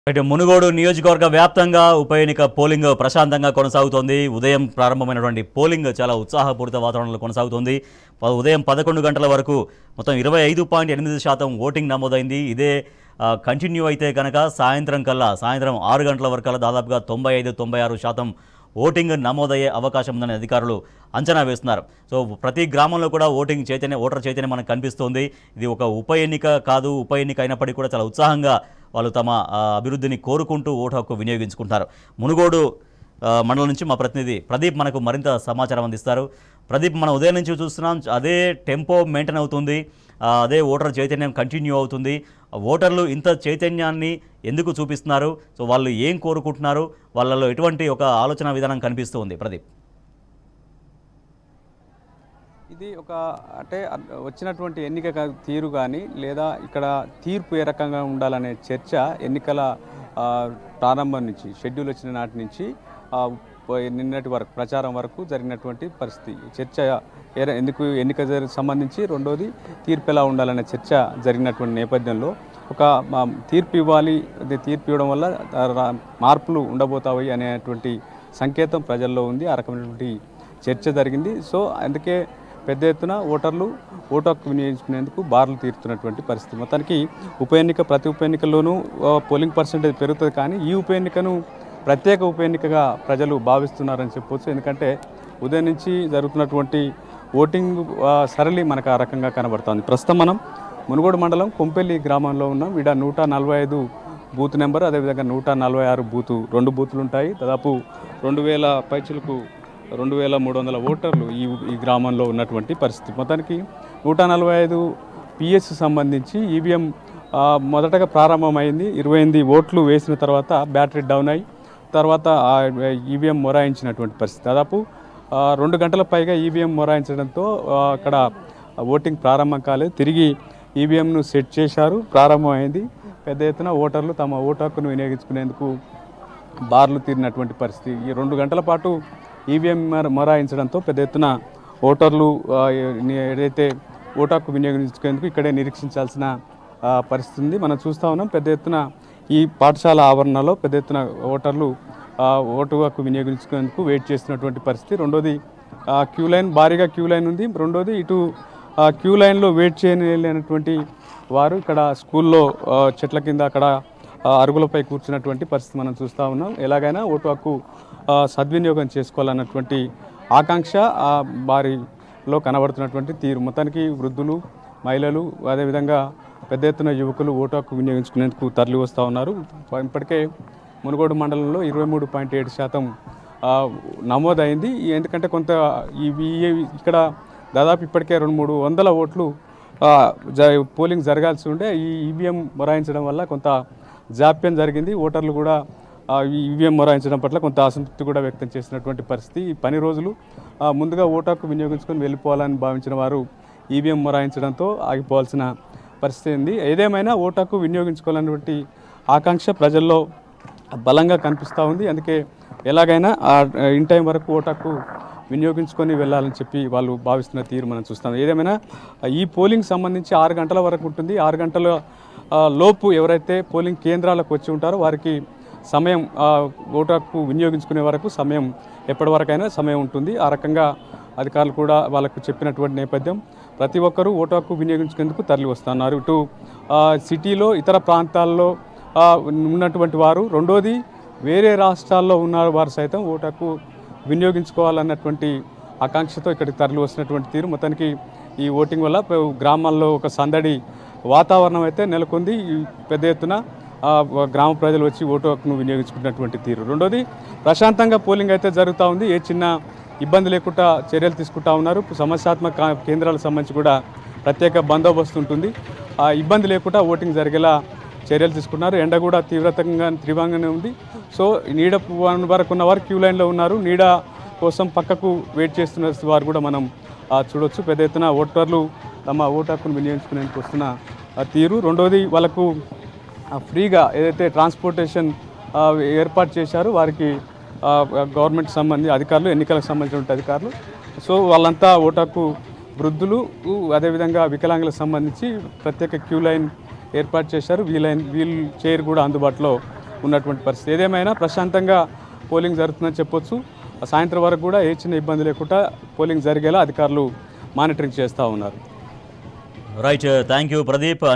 ఇటు మునుగోడు నియోజకవర్గ వ్యాప్తంగా ఉప ఎన్నిక పోలింగ్ ప్రశాంతంగా కొనసాగుతోంది ఉదయం ప్రారంభమైనటువంటి పోలింగ్ చాలా ఉత్సాహపూరిత వాతావరణంలో కొనసాగుతోంది ప- ఉదయం పదకొండు గంటల వరకు మొత్తం ఇరవై ఐదు పాయింట్ ఎనిమిది శాతం ఓటింగ్ నమోదైంది ఇదే ఆ, కంటిన్యూ అయితే కనుక సాయంత్రం కల్లా సాయంత్రం ఆరు గంటల వరకు దాదాపుగా తొంభై ఐదు తొంభై ఆరు శాతం ఓటింగ్ నమోదయ్యే అవకాశం ఉందని అధికారులు అంచనా వేస్తున్నారు సో ప్రతి గ్రామంలో కూడా ఓటింగ్ చైతన్య ఓటర్ చైతన్యం మనకు కనిపిస్తోంది ఇది ఒక ఉప ఎన్నిక కాదు ఉప ఎన్నిక అయినప్పటికీ కూడా చాలా ఉత్సాహంగా వాళ్ళు తమ ఆ, అభివృద్ధిని కోరుకుంటూ ఓటు హక్కు వినియోగించుకుంటారు మునుగోడు ఆ, మండలం నుంచి మా ప్రతినిధి ప్రదీప్ మనకు మరింత సమాచారం అందిస్తారు ప్రదీప్ మనం ఉదయం నుంచి చూస్తున్నాం అదే టెంపో మెయింటైన్ అవుతుంది ఆ, అదే ఓటర్ చైతన్యం కంటిన్యూ అవుతుంది ఆ, ఓటర్లు ఇంత చైతన్యాన్ని ఎందుకు చూపిస్తున్నారు సో వాళ్ళు ఏం కోరుకుంటున్నారు వాళ్ళలో ఎటువంటి ఒక ఆలోచన విధానం కనిపిస్తుంది ప్రదీప్ ఇది ఒక అంటే అ- వచ్చినటువంటి ఎన్నిక కా- తీరు కానీ లేదా ఇక్కడ తీర్పు ఏ రకంగా ఉండాలనే చర్చ ఎన్నికల ఆ, ప్రారంభం నుంచి షెడ్యూల్ వచ్చిన నాటి నుంచి ఆ, ప- నిన్నటి వరకు ప్రచారం వరకు జరిగినటువంటి పరిస్థితి చర్చ ఏ ర- ఎందుకు ఎన్నిక జరి- సంబంధించి రెండోది తీర్పు ఎలా ఉండాలనే చర్చ జరిగినటువంటి నేపథ్యంలో ఒక మా, తీర్పు ఇవ్వాలి అది తీర్పు ఇవ్వడం వల్ల ఆ, రా- మార్పులు ఉండబోతాయి అనేటువంటి సంకేతం ప్రజల్లో ఉంది ఆ రకమైనటువంటి చర్చ జరిగింది సో అందుకే పెద్ద ఎత్తున ఓటర్లు ఓటు హక్కు వినియోగించుకునేందుకు బార్లు తీరుతున్నటువంటి పరిస్థితి మొత్తానికి ఉప ఎన్నిక ప్రతి ఉప ఎన్నికల్లోనూ ఆ, పోలింగ్ పర్సంటేజ్ పెరుగుతుంది కానీ ఈ ఉప ఎన్నికను ప్రత్యేక ఉప ఎన్నికగా ప్రజలు భావిస్తున్నారని చెప్పొచ్చు ఎందుకంటే ఉదయం నుంచి జరుగుతున్నటువంటి ఓటింగ్ ఆ, సరళి మనకు ఆ రకంగా కనబడుతోంది ప్రస్తుతం మనం మునుగోడు మండలం కొంపెల్లి గ్రామంలో ఉన్నాం ఈడ నూట నలభై ఐదు బూత్ నెంబర్ అదేవిధంగా నూట నలభై ఆరు బూతు రెండు బూతులు ఉంటాయి దాదాపు రెండు వేల పైచులకు రెండు వేల మూడు వందల ఓటర్లు ఈ ఈ గ్రామంలో ఉన్నటువంటి పరిస్థితి మొత్తానికి నూట నలభై ఐదు పిఎస్ సంబంధించి ఈవీఎం మొదటగా ప్రారంభమైంది ఇరవై ఎనిమిది ఓట్లు వేసిన తర్వాత బ్యాటరీ డౌన్ అయ్యి తర్వాత ఈవీఎం మొరాయించినటువంటి పరిస్థితి దాదాపు ఆ, రెండు గంటల పైగా ఈవీఎం మొరాయించడంతో ఆ, అక్కడ ఓటింగ్ ప్రారంభం కాలేదు తిరిగి ఈవీఎంను సెట్ చేశారు ప్రారంభమైంది పెద్ద ఎత్తున ఓటర్లు తమ ఓటు హక్కును వినియోగించుకునేందుకు బార్లు తీరినటువంటి పరిస్థితి ఈ రెండు గంటల పాటు ఈవీఎం మొర- మొరాయించడంతో పెద్ద ఎత్తున ఓటర్లు ఆ, ఏ- ఏదైతే ఓటు హక్కు వినియోగించుకునేందుకు ఇక్కడే నిరీక్షించాల్సిన ఆ, పరిస్థితి ఉంది మనం చూస్తూ ఉన్నాం పెద్ద ఎత్తున ఈ పాఠశాల ఆవరణలో పెద్ద ఎత్తున ఓటర్లు ఆ, ఓటు హక్కు వినియోగించుకునేందుకు వెయిట్ చేస్తున్నటువంటి పరిస్థితి రెండోది ఆ, క్యూ లైన్ భారీగా క్యూ లైన్ ఉంది రెండోది ఇటు ఆ, క్యూ లైన్లో వెయిట్ చేయలేనటువంటి వారు ఇక్కడ స్కూల్లో ఆ, చెట్ల కింద అక్కడ ఆ, అరుగులపై కూర్చున్నటువంటి పరిస్థితి మనం చూస్తూ ఉన్నాం ఎలాగైనా ఓటు హక్కు ఆ, సద్వినియోగం చేసుకోవాలన్నటువంటి ఆకాంక్ష ఆ వారిలో కనబడుతున్నటువంటి తీరు మొత్తానికి వృద్ధులు మహిళలు అదేవిధంగా పెద్ద ఎత్తున యువకులు ఓటు హక్కు వినియోగించుకునేందుకు తరలి వస్తూ ఉన్నారు ఇప్పటికే మునుగోడు మండలంలో ఇరవై మూడు పాయింట్ ఏడు శాతం ఆ, నమోదైంది ఎందుకంటే కొంత ఇవి ఇక్కడ దాదాపు ఇప్పటికే రెండు మూడు వందల ఓట్లు ఆ, జ- పోలింగ్ జరగాల్సి ఉండే ఈ ఈవీఎం మొరాయించడం వల్ల కొంత జాప్యం జరిగింది ఓటర్లు కూడా ఆ, ఈ ఈవీఎం మొరాయించడం పట్ల కొంత అసంతృప్తి కూడా వ్యక్తం చేసినటువంటి పరిస్థితి ఈ పని రోజులు ఆ, ముందుగా ఓటు హక్కు వినియోగించుకొని వెళ్ళిపోవాలని భావించిన వారు ఈవీఎం మొరాయించడంతో ఆగిపోవాల్సిన పరిస్థితి ఉంది ఏదేమైనా ఓటు హక్కు వినియోగించుకోవాలన్నటువంటి ఆకాంక్ష ప్రజల్లో బలంగా కనిపిస్తూ ఉంది అందుకే ఎలాగైనా ఆ ఇన్ టైం వరకు ఓటు హక్కు వినియోగించుకొని వెళ్ళాలని చెప్పి వాళ్ళు భావిస్తున్న తీరు మనం చూస్తాం ఏదేమైనా ఈ పోలింగ్ సంబంధించి ఆరు గంటల వరకు ఉంటుంది ఆరు గంటల ఆ, లోపు ఎవరైతే పోలింగ్ కేంద్రాలకు వచ్చి ఉంటారో వారికి సమయం ఆ, ఓటు హక్కు వినియోగించుకునే వరకు సమయం ఎప్పటి వరకైనా సమయం ఉంటుంది ఆ రకంగా అధికారులు కూడా వాళ్ళకు చెప్పినటువంటి నేపథ్యం ప్రతి ఒక్కరూ ఓటు హక్కు వినియోగించుకునేందుకు తరలి వస్తున్నారు ఇటు ఆ, సిటీలో ఇతర ప్రాంతాల్లో ఆ, ఉన్నటువంటి వారు రెండోది వేరే రాష్ట్రాల్లో ఉన్న వారు సైతం ఓటు హక్కు వినియోగించుకోవాలన్నటువంటి ఆకాంక్షతో ఇక్కడికి తరలి వస్తున్నటువంటి తీరు మొత్తానికి ఈ ఓటింగ్ వల్ల ప- గ్రామాల్లో ఒక సందడి వాతావరణం అయితే నెలకొంది ఈ పెద్ద ఎత్తున ఆ, గ్రామ ప్రజలు వచ్చి ఓటు హక్కును వినియోగించుకున్నటువంటి తీరు రెండోది ప్రశాంతంగా పోలింగ్ అయితే జరుగుతూ ఉంది ఏ చిన్న ఇబ్బంది లేకుండా చర్యలు తీసుకుంటా ఉన్నారు సమస్యాత్మక కా- కేంద్రాలకు సంబంధించి కూడా ప్రత్యేక బందోబస్తు ఉంటుంది ఆ ఇబ్బంది లేకుండా ఓటింగ్ జరిగేలా చర్యలు తీసుకున్నారు ఎండ కూడా తీవ్రతంగా తీవ్రంగానే ఉంది సో నీడ వన్ వరకు ఉన్న వారు క్యూ లైన్లో ఉన్నారు నీడ కోసం పక్కకు వెయిట్ చేస్తున్న వారు కూడా మనం ఆ, చూడొచ్చు పెద్ద ఎత్తున ఓటర్లు తమ ఓటు హక్కును వినియోగించుకునేందుకు వస్తున్న ఆ, తీరు రెండోది వాళ్ళకు ఆ, ఫ్రీగా ఏదైతే ట్రాన్స్పోర్టేషన్ ఆ, ఏర్పాటు చేశారో వారికి ఆ, గవర్నమెంట్ సంబంధించి అధికారులు ఎన్నికలకు సంబంధించిన అధికారులు సో వాళ్ళంతా ఓటకు వృద్ధులు ఊ, అదేవిధంగా వికలాంగులకు సంబంధించి ప్రత్యేక క్యూ లైన్ ఏర్పాటు చేశారు వీల్ లైన్ వీల్ చైర్ కూడా అందుబాటులో ఉన్నటువంటి పరిస్థితి ఏదేమైనా ప్రశాంతంగా పోలింగ్ జరుగుతుందని చెప్పొచ్చు సాయంత్రం వరకు కూడా ఏ చిన్న ఇబ్బంది లేకుండా పోలింగ్ జరిగేలా అధికారులు మానిటరింగ్ చేస్తూ ఉన్నారు రైట్ థ్యాంక్ యూ ప్రదీప్